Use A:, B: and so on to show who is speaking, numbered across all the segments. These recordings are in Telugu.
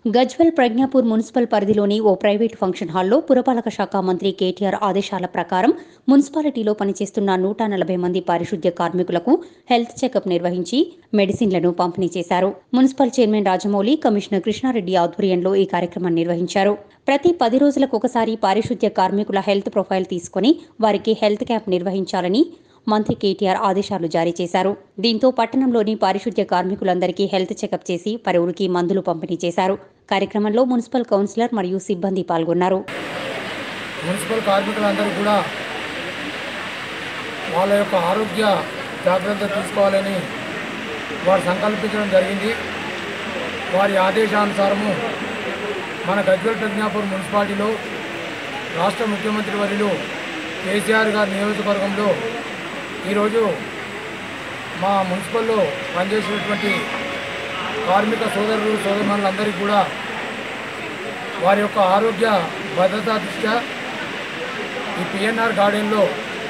A: గజ్వెల్ ప్రజ్ఞాపూర్ మున్సిపల్ పరిధిలోని ఓ ప్రైవేటు ఫంక్షన్ హాల్లో పురపాలక శాఖ మంత్రి కేటీఆర్ ఆదేశాల ప్రకారం మున్సిపాలిటీలో పనిచేస్తున్న నూట నలభై మంది పారిశుద్ధ్య కార్మికులకు హెల్త్ చెకప్ నిర్వహించి మెడిసిన్లను పంపిణీ చేశారు municipal chairman Rajamouli commissioner Krishna Reddy ఆధ్వర్యంలో ఈ కార్యక్రమాన్ని నిర్వహించారు ప్రతి పది రోజులకు ఒకసారి పారిశుద్ధ్య కార్మికుల హెల్త్ ప్రొఫైల్ తీసుకుని వారికి హెల్త్ క్యాంప్ నిర్వహించాలని మంత్రి కేటీఆర్ ఆదేశాలు జారీ చేశారు దీంతో పట్టణంలోని పారిశుద్ధ్య కార్మికులందరికీ హెల్త్ చెకప్ చేసి పలువురికి మందులు పంపిణీ చేశారు కార్యక్రమంలో మున్సిపల్ కౌన్సిలర్ మరియు సిబ్బంది పాల్గొన్నారు
B: మున్సిపల్ కార్మికులందరూ కూడా వాళ్ళ యొక్క ఆరోగ్య జాగ్రత్త తీసుకోవాలని వారు సంకల్పించడం జరిగింది వారి ఆదేశానుసారము మన గజ్వెల్ ప్రజ్ఞాపూర్ మున్సిపాలిటీలో రాష్ట్ర ముఖ్యమంత్రి వర్యులు కేసీఆర్ గారి నియోజకవర్గంలో ఈరోజు మా మున్సిపల్లో పనిచేసినటువంటి కార్మిక సోదరులు సోదరులందరికీ కూడా వారి యొక్క ఆరోగ్య భద్రతా దృష్ట్యా ఈ పిఎన్ఆర్ గార్డెన్లో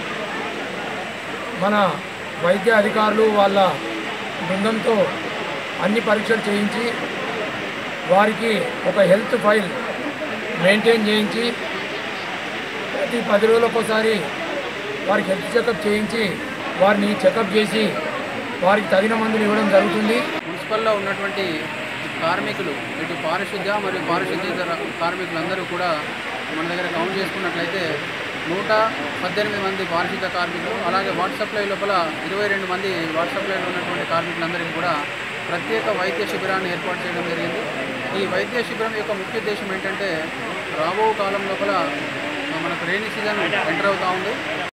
B: మన వైద్య అధికారులు వాళ్ళ బృందంతో అన్ని పరీక్షలు చేయించి వారికి ఒక హెల్త్ ఫైల్ మెయింటైన్ చేయించి ప్రతి పది రోజులకోసారి వారికి హెల్త్ చెకప్ చేయించి వారిని చెకప్ చేసి వారికి తగిన మందులు ఇవ్వడం జరుగుతుంది
C: మున్సిపల్లో ఉన్నటువంటి కార్మికులు ఇటు పారిశుద్ధ్య మరియు పారిశుద్ధ్యేతర కార్మికులందరూ కూడా మన దగ్గర కౌంట్ చేసుకున్నట్లయితే నూట పద్దెనిమిది మంది పారిశుద్ధ్య కార్మికులు అలాగే వాట్సాప్ లైవ్ లోపల ఇరవై రెండు మంది వాట్సాప్ లైవ్లో ఉన్నటువంటి కార్మికులందరికీ కూడా ప్రత్యేక వైద్య శిబిరాన్ని ఏర్పాటు చేయడం జరిగింది ఈ వైద్య శిబిరం యొక్క ముఖ్య ఉద్దేశం ఏంటంటే రాబో కాలం లోపల మనకు రైనీ సీజన్ ఎంటర్ అవుతూ ఉంది